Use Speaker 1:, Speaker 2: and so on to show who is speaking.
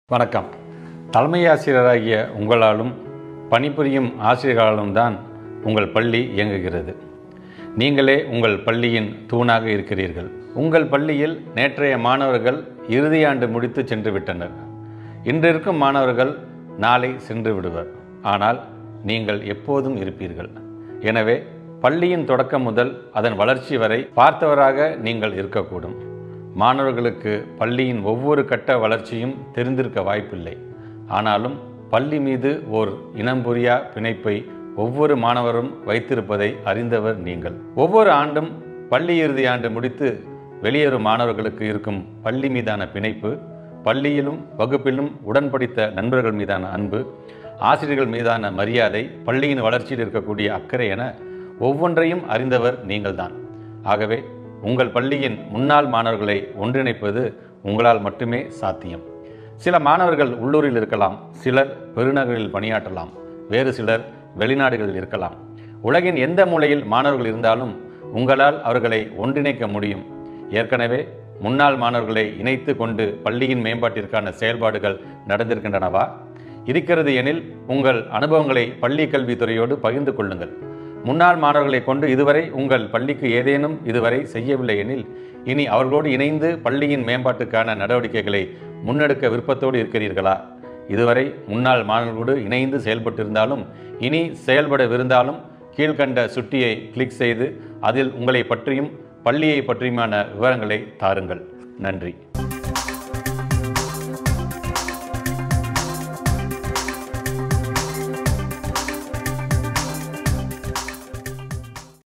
Speaker 1: வணக்கம் தலைமை ஆசிரியராகிய உங்களாலும் பணிபுரியும் ஆசிரியர்களாலும் தான் உங்கள் பள்ளி இயங்குகிறது நீங்களே உங்கள் பள்ளியின் தூணாக இருக்கிறீர்கள் உங்கள் பள்ளியில் நேற்றைய மாணவர்கள் இறுதியாண்டு முடித்து சென்று விட்டனர் இன்று இருக்கும் மாணவர்கள் நாளை சென்று விடுவர் ஆனால் நீங்கள் எப்போதும் இருப்பீர்கள் எனவே பள்ளியின் தொடக்கம் முதல் அதன் வளர்ச்சி வரை பார்த்தவராக நீங்கள் இருக்கக்கூடும் மாணவர்களுக்கு பள்ளியின் ஒவ்வொரு கட்ட வளர்ச்சியும் தெரிந்திருக்க வாய்ப்பில்லை ஆனாலும் பள்ளி மீது ஓர் இனம் புரியா பிணைப்பை ஒவ்வொரு மாணவரும் வைத்திருப்பதை அறிந்தவர் நீங்கள் ஒவ்வொரு ஆண்டும் பள்ளி இறுதி ஆண்டு முடித்து வெளியேறும் மாணவர்களுக்கு இருக்கும் பள்ளி மீதான பிணைப்பு பள்ளியிலும் வகுப்பிலும் உடன்படித்த நண்பர்கள் மீதான அன்பு ஆசிரியர்கள் மீதான மரியாதை பள்ளியின் வளர்ச்சியில் இருக்கக்கூடிய அக்கறை என ஒவ்வொன்றையும் அறிந்தவர் நீங்கள்தான் ஆகவே உங்கள் பள்ளியின் முன்னாள் மாணவர்களை ஒன்றிணைப்பது உங்களால் மட்டுமே சாத்தியம் சில மாணவர்கள் உள்ளூரில் இருக்கலாம் சிலர் பெருநகரில் பணியாற்றலாம் வேறு சிலர் வெளிநாடுகளில் இருக்கலாம் உலகின் எந்த மூலையில் மாணவர்கள் இருந்தாலும் உங்களால் அவர்களை ஒன்றிணைக்க முடியும் ஏற்கனவே முன்னாள் மாணவர்களை இணைத்து கொண்டு பள்ளியின் மேம்பாட்டிற்கான செயல்பாடுகள் நடந்திருக்கின்றனவா இருக்கிறது எனில் உங்கள் அனுபவங்களை பள்ளி கல்வித்துறையோடு பகிர்ந்து கொள்ளுங்கள் முன்னாள் மாணவர்களை கொண்டு இதுவரை உங்கள் பள்ளிக்கு ஏதேனும் இதுவரை செய்யவில்லை எனில் இனி அவர்களோடு இணைந்து பள்ளியின் மேம்பாட்டுக்கான நடவடிக்கைகளை முன்னெடுக்க விருப்பத்தோடு இருக்கிறீர்களா இதுவரை முன்னாள் மாணவர்களோடு இணைந்து செயல்பட்டிருந்தாலும் இனி செயல்படவிருந்தாலும் கீழ்கண்ட சுட்டியை கிளிக் செய்து அதில் உங்களை பற்றியும் பள்ளியை பற்றியுமான விவரங்களை தாருங்கள் நன்றி